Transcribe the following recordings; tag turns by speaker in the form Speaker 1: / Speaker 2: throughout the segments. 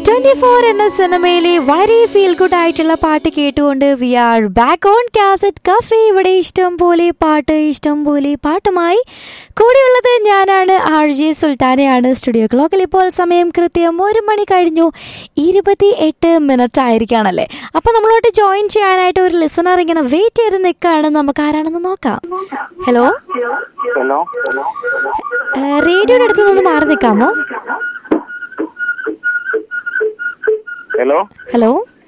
Speaker 1: Twenty four എന്ന സിനിമയിലെ വളരെ ഫീൽ ഗുഡ് ആയിട്ടുള്ള പാട്ട് കേട്ടുകൊണ്ട് we are back on cassette cafe ഇവിടെ ഇഷ്ടം പോലെ പാട്ട് ഇഷ്ടം പോലെ പാട്ടുമായി കൂടെയുള്ളത് ഞാനാണ് ആർ ജെ സുൽത്താനയാണ് സ്റ്റുഡിയോ ക്ലോക്കിൽ ഇപ്പോൾ സമയം കൃത്യം ഒരു മണി കഴിഞ്ഞു ഇരുപത്തി എട്ട് മിനിറ്റ് ആയിരിക്കുകയാണല്ലേ അപ്പൊ നമ്മളോട്ട് ജോയിൻ ചെയ്യാനായിട്ട് ഒരു ലിസണർ ഇങ്ങനെ വെയിറ്റ് ചെയ്ത് നിൽക്കുകയാണ് നമുക്ക് ആരാണെന്ന് നോക്കാം ഹലോ
Speaker 2: ഹലോ
Speaker 1: റേഡിയോയുടെ അടുത്ത് നിന്ന് മാറി നിൽക്കാമോ
Speaker 2: ഹലോ
Speaker 1: ഹലോ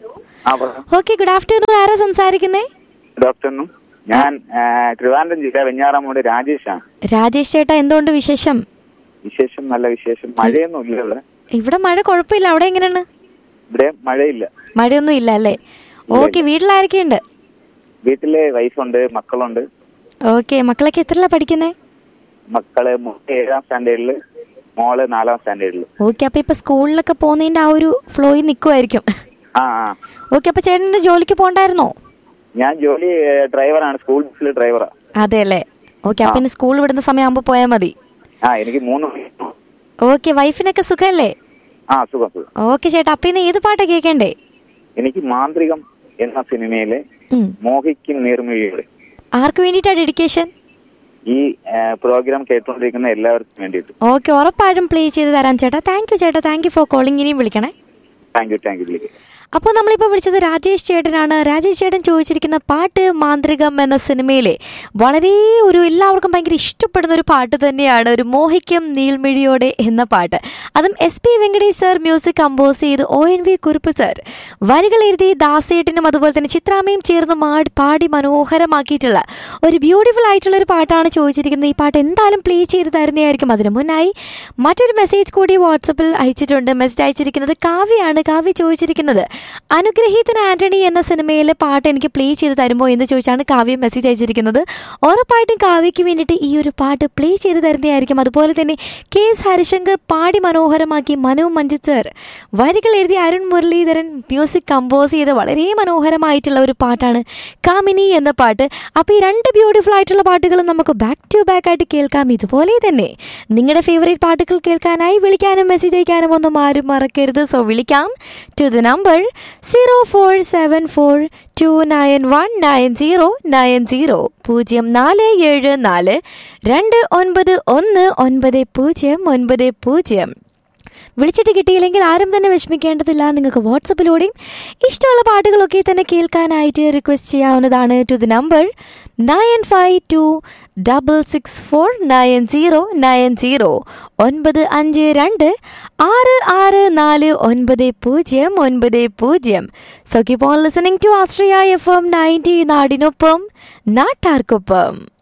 Speaker 2: ആ പറ
Speaker 1: ഓക്കെ ഗുഡ് ആഫ്റ്റർനൂൺ ആരാ സംസാരിക്കുന്നേ
Speaker 2: ഡോക്ടറിനും ഞാൻ ആ, ട്രിവാൻഡ്രം ജില്ല വെഞ്ഞാറമ്മൂട് രാജേഷാണ്
Speaker 1: രാജേഷ് ചേട്ടാ എന്തുകൊണ്ട് വിശേഷം
Speaker 2: വിശേഷം നല്ല വിശേഷം മഴയൊന്നും ഇല്ല ഇവിടെ
Speaker 1: ഇവിടെ മഴ കുഴപ്പമില്ല അവിടെ എങ്ങനെയാണ്
Speaker 2: ഇവിടെ മഴയില്ല
Speaker 1: മഴയൊന്നും ഇല്ല അല്ലേ ഓക്കെ വീട്ടിലാരൊക്കെയുണ്ട്
Speaker 2: വീട്ടിലെ വൈഫുണ്ട് മക്കളുണ്ട്
Speaker 1: ഓക്കെ മക്കളൊക്കെ എത്രല്ല പഠിക്കുന്നേ
Speaker 2: മക്കള് മോ- ഏഴാം സ്റ്റാൻഡേർഡില് മോള് നാലാം സ്റ്റാൻഡേർഡില്
Speaker 1: ഓക്കെ അപ്പൊ ഇപ്പൊ സ്കൂളിലൊക്കെ പോകുന്നതിന്റെ ആ ഒരു ഫ്ലോയിൽ നിൽക്കുമായിരിക്കും
Speaker 2: ആ ആ
Speaker 1: ഓക്കെ അപ്പൊ ചേട്ടന് ജോലിക്ക് പോണ്ടായിരുന്നോ
Speaker 2: ഞാൻ ജോലി ഏ, ഡ്രൈവറാണ് സ്കൂൾ ബസ്സിലെ ഡ്രൈവറാ
Speaker 1: അതെ അല്ലേ ഓക്കെ അപ്പൊ ഇനി സ്കൂൾ വിടുന്ന സമയമാകുമ്പോ പോയാൽ മതി
Speaker 2: ആ എനിക്ക് മൂന്ന് മക്കള്.
Speaker 1: ഓക്കെ വൈഫിനൊക്കെ സുഖമല്ലേ
Speaker 2: ആ സുഖം സുഖം
Speaker 1: ഓക്കെ ചേട്ടാ അപ്പൊ ഇന്ന് ഏത് പാട്ടാ കേൾക്കണ്ടേ
Speaker 2: എനിക്ക് മാന്ത്രികം എന്ന സിനിമയിലെ
Speaker 1: ഉം.
Speaker 2: മോഹിക്കും നീർമിഴിയുടെ
Speaker 1: ആർക്ക് വേണ്ടിയിട്ടാ ഡെഡിക്കേഷൻ
Speaker 2: ഈ ആ, പ്രോഗ്രാം കേട്ടുകൊണ്ടിരിക്കുന്ന എല്ലാവർക്കും വേണ്ടിയിട്ട്
Speaker 1: ഓക്കെ ഉറപ്പായിട്ടും പ്ലേ ചെയ്ത് തരാം ചേട്ടാ താങ്ക് യു ചേട്ടാ താങ്ക് യു ഫോർ കോളിംഗ് ഇനിയും വിളിക്കണേ
Speaker 2: താങ്ക് യു താങ്ക് യു വിളിക്കും
Speaker 1: അപ്പോൾ നമ്മളിപ്പോൾ വിളിച്ചത് രാജേഷ് ചേട്ടനാണ് രാജേഷ് ചേട്ടൻ ചോദിച്ചിരിക്കുന്ന പാട്ട് മാന്ത്രികം എന്ന സിനിമയിലെ വളരെ ഒരു എല്ലാവർക്കും ഭയങ്കര ഇഷ്ടപ്പെടുന്ന ഒരു പാട്ട് തന്നെയാണ് ഒരു മോഹിക്കും നീൽമിഴിയോടെ എന്ന പാട്ട് അതും S P Venkatesh sir music compose ചെയ്ത് O N V Kurup sir വരികൾ എഴുതി ദാസേട്ടനും അതുപോലെ തന്നെ ചിത്രാമയും ചേർന്ന് മാടി പാടി മനോഹരമാക്കിയിട്ടുള്ള ഒരു ബ്യൂട്ടിഫുൾ ആയിട്ടുള്ള ഒരു പാട്ടാണ് ചോദിച്ചിരിക്കുന്നത് ഈ പാട്ട് എന്തായാലും പ്ലേ ചെയ്ത് തരുന്നതായിരിക്കും അതിന് മുന്നായി മറ്റൊരു മെസ്സേജ് കൂടി വാട്സപ്പിൽ അയച്ചിട്ടുണ്ട് മെസ്സേജ് അയച്ചിരിക്കുന്നത് കാവ്യാണ് കാവ്യ ചോദിച്ചിരിക്കുന്നത് അനുഗ്രഹീതൻ ആന്റണി എന്ന സിനിമയിലെ പാട്ട് എനിക്ക് പ്ലേ ചെയ്ത് തരുമോ എന്ന് ചോദിച്ചാണ് കാവ്യ മെസ്സേജ് അയച്ചിരിക്കുന്നത് ഉറപ്പായിട്ടും കാവ്യയ്ക്ക് വേണ്ടിയിട്ട് ഈ ഒരു പാട്ട് പ്ലേ ചെയ്ത് തരുന്നതായിരിക്കും അതുപോലെ തന്നെ കെ എസ് ഹരിശങ്കർ പാടി മനോഹരമാക്കി മനു മഞ്ജിത് സർ വരികൾ എഴുതി അരുൺ മുരളീധരൻ മ്യൂസിക് കമ്പോസ് ചെയ്ത് വളരെ മനോഹരമായിട്ടുള്ള ഒരു പാട്ടാണ് കാമിനി എന്ന പാട്ട് അപ്പോൾ ഈ രണ്ട് ബ്യൂട്ടിഫുൾ ആയിട്ടുള്ള പാട്ടുകളും നമുക്ക് ബാക്ക് ടു ബാക്ക് ആയിട്ട് കേൾക്കാം ഇതുപോലെ തന്നെ നിങ്ങളുടെ ഫേവറേറ്റ് പാട്ടുകൾ കേൾക്കാനായി വിളിക്കാനും മെസ്സേജ് അയക്കാനും ഒന്നും ആരും മറക്കരുത് സോ വിളിക്കാം to the number zero four seven four two nine one nine zero nine zero പൂജ്യം നാല് ഏഴ് നാല് രണ്ട് ഒൻപത് ഒന്ന് ഒൻപത് പൂജ്യം ഒൻപത് പൂജ്യം വിളിച്ചിട്ട് കിട്ടിയില്ലെങ്കിൽ ആരും തന്നെ വിഷമിക്കേണ്ടതില്ല നിങ്ങൾക്ക് വാട്സപ്പിലൂടെയും ഇഷ്ടമുള്ള പാട്ടുകളൊക്കെ തന്നെ കേൾക്കാനായിട്ട് റിക്വസ്റ്റ് ചെയ്യാവുന്നതാണ് to the number nine five two double six four nine zero nine zero ഒൻപത് അഞ്ച് രണ്ട് ആറ് ആറ് നാല് ഒൻപത് പൂജ്യം ഒൻപത് പൂജ്യം so keep on listening to Austria F M ninety നാടിനൊപ്പം നാട്ടാർക്കൊപ്പം